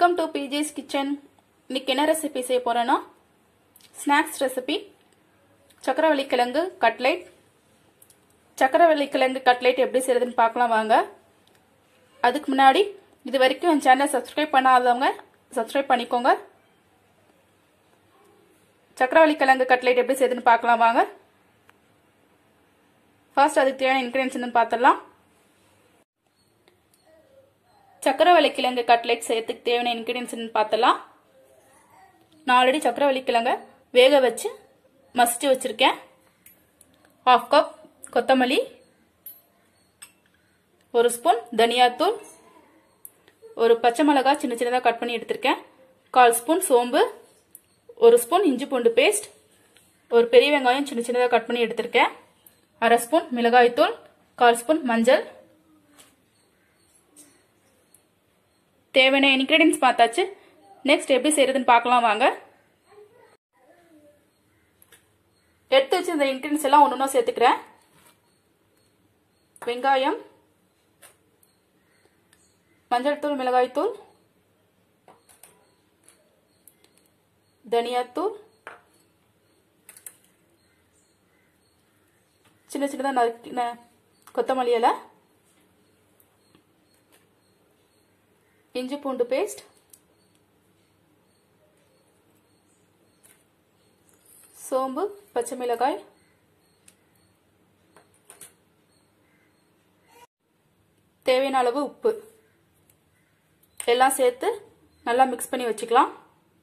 welcome to BJ's kitchen இன்னைக்கு என்ன recipe செய்ய போறேன்னா ஸ்நாக்ஸ் ரெசிபி சக்கரவள்ளி கிழங்கு கட்லைட் சக்கரவள்ளி கிழங்கு கட்லைட் எப்படி செய்யறதுன்னு பார்க்கலாம் வாங்க அதுக்கு முன்னாடி இது வரைக்கும் என் சேனலை சப்ஸ்கிரைப் பண்ணாதவங்க சப்ஸ்கிரைப் பண்ணிக்கோங்க சக்கரவள்ளி கிழங்கு கட்லைட் எப்படி செய்யுதுன்னு பார்க்கலாம் வாங்க ஃபர்ஸ்ட் அதுக்கு தேவையான இன்க்ரீடியன்ஸ் என்னன்னு பார்த்துடலாம் சக்கரவள்ளி கிழங்கு கட்லெட் செய்யறதுக்கு தேவையான இன்க்ரீடியன்ஸ் பார்த்தலாம் நான் ஆல்ரெடி சக்கரவள்ளி கிழங்க வேக வச்சு மசிச்சு வச்சிருக்கேன் ஹாஃப் கப் கொத்தமல்லி ஒரு ஸ்பூன் தனியாத்தூள் ஒரு பச்சை மிளகாய் சின்ன சின்னதாக கட் பண்ணி எடுத்திருக்கேன் கால் ஸ்பூன் சோம்பு ஒரு ஸ்பூன் இஞ்சி பூண்டு பேஸ்ட் ஒரு பெரிய வெங்காயம் சின்ன சின்னதாக கட் பண்ணி எடுத்திருக்கேன் அரை ஸ்பூன் மிளகாய்த்தூள் கால் ஸ்பூன் மஞ்சள் தேவையான இன்க்ரீடியன்ஸ் பார்த்தாச்சு நெக்ஸ்ட் எப்படி செய்யறதுன்னு பார்க்கலாம் வாங்க எடுத்து வச்சு இந்த இன்க்ரீடியன்ஸ் எல்லாம் ஒன்று ஒன்றா சேர்த்துக்கிறேன் வெங்காயம் மஞ்சள் தூள் மிளகாய் தூள் தனியாத்தூள் சின்ன சின்னதாக நறுக்கின கொத்தமல்லி இலை இஞ்சி பூண்டு பேஸ்ட் சோம்பு பச்சை மிளகாய் தேவையான அளவு உப்பு எல்லாம் சேர்த்து நல்லா மிக்ஸ் பண்ணி வச்சுக்கலாம்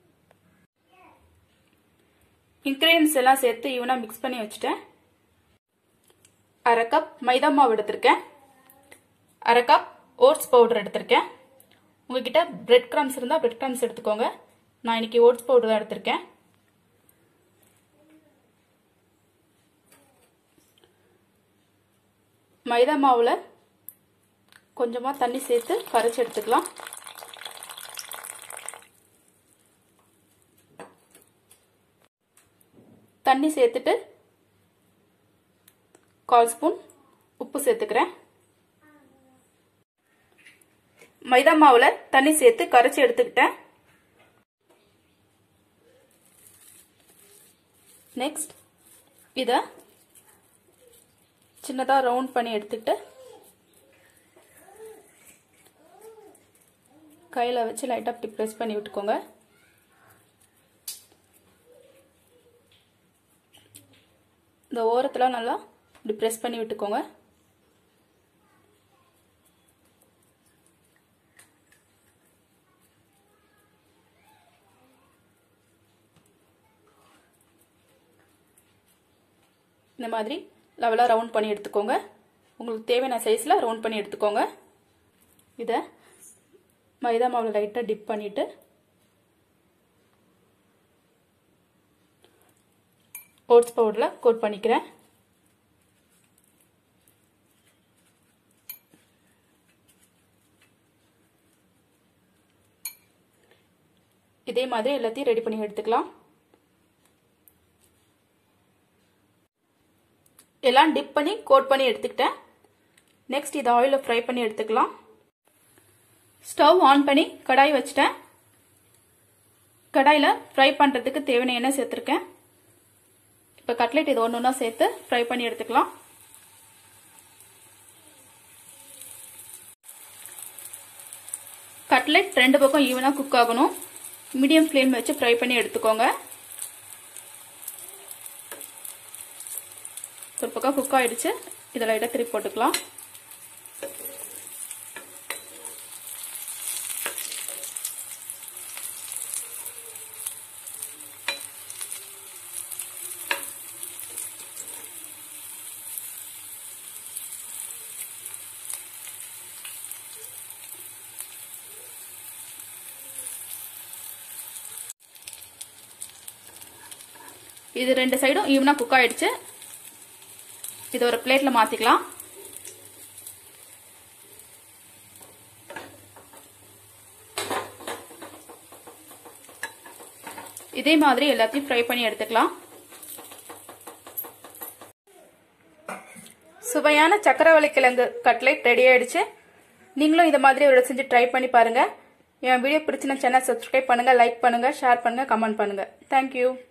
இன்க்ரீடியன்ஸ் எல்லாம் சேர்த்து ஈவனாக மிக்ஸ் பண்ணி வச்சுட்டேன் அரை கப் மைதா மாவு எடுத்திருக்கேன் அரை கப் ஓட்ஸ் பவுடர் எடுத்திருக்கேன் உங்ககிட்ட பிரெட் கிரம்ஸ் இருந்தால் பிரெட் கிரம்ஸ் எடுத்துக்கோங்க நான் இன்னைக்கு ஓட்ஸ் பவுடர் தான் எடுத்திருக்கேன் மைதா மாவில் கொஞ்சமாக தண்ணி சேர்த்து கரைச்சி எடுத்துக்கலாம் தண்ணி சேர்த்துட்டு கால் ஸ்பூன் உப்பு சேர்த்துக்கிறேன் மைதா மாவில் தண்ணி சேர்த்து கரைச்சி எடுத்துக்கிட்டேன் நெக்ஸ்ட் இதை சின்னதாக ரவுண்ட் பண்ணி எடுத்துக்கிட்டு கையில் வச்சு லைட்டாக இப்படி ப்ரெஸ் பண்ணி விட்டுக்கோங்க இந்த ஓரத்தில் நல்லா இப்படி ப்ரெஸ் பண்ணி விட்டுக்கோங்க இந்த மாதிரி லெவலாக ரவுண்ட் பண்ணி எடுத்துக்கோங்க உங்களுக்கு தேவையான சைஸில் ரவுண்ட் பண்ணி எடுத்துக்கோங்க இதை மைதா மாவில் லைட்டாக டிப் பண்ணிவிட்டு ஓட்ஸ் பவுடரில் கோட் பண்ணிக்கிறேன் இதே மாதிரி எல்லாத்தையும் ரெடி பண்ணி எடுத்துக்கலாம் எல்லாம் டிப் பண்ணி கோட் பண்ணி எடுத்துக்கிட்டேன் நெக்ஸ்ட் இதை ஆயிலில் ஃப்ரை பண்ணி எடுத்துக்கலாம் ஸ்டவ் ஆன் பண்ணி கடாய் வச்சுட்டேன் கடாயில் ஃப்ரை பண்ணுறதுக்கு தேவையான எண்ணெய் சேர்த்துருக்கேன் இப்போ கட்லெட் இது ஒன்று ஒன்றா சேர்த்து ஃப்ரை பண்ணி எடுத்துக்கலாம் கட்லெட் ரெண்டு பக்கம் ஈவனாக குக் ஆகணும் மீடியம் ஃப்ளேம் வச்சு ஃப்ரை பண்ணி எடுத்துக்கோங்க ஒரு பக்கம் குக் ஆயிடுச்சு இதை லைட்டாக திருப்பி போட்டுக்கலாம் இது ரெண்டு சைடும் ஈவனாக குக் ஆயிடுச்சு இது ஒரு பிளேட்ல மாத்திக்கலாம் இதே மாதிரி எல்லாத்தையும் ஃப்ரை பண்ணி எடுத்துக்கலாம் சுவையான சக்கரவள்ளி கிழங்கு கட்லெட் ரெடி ஆயிடுச்சு நீங்களும் இந்த மாதிரி ஒரு செஞ்சு ட்ரை பண்ணி பாருங்க என் வீடியோ பிடிச்சின சேனல் சப்ஸ்கிரைப் பண்ணுங்கள் லைக் பண்ணுங்கள் ஷேர் பண்ணுங்கள் கமெண்ட் பண்ணுங்கள் தேங்க்யூ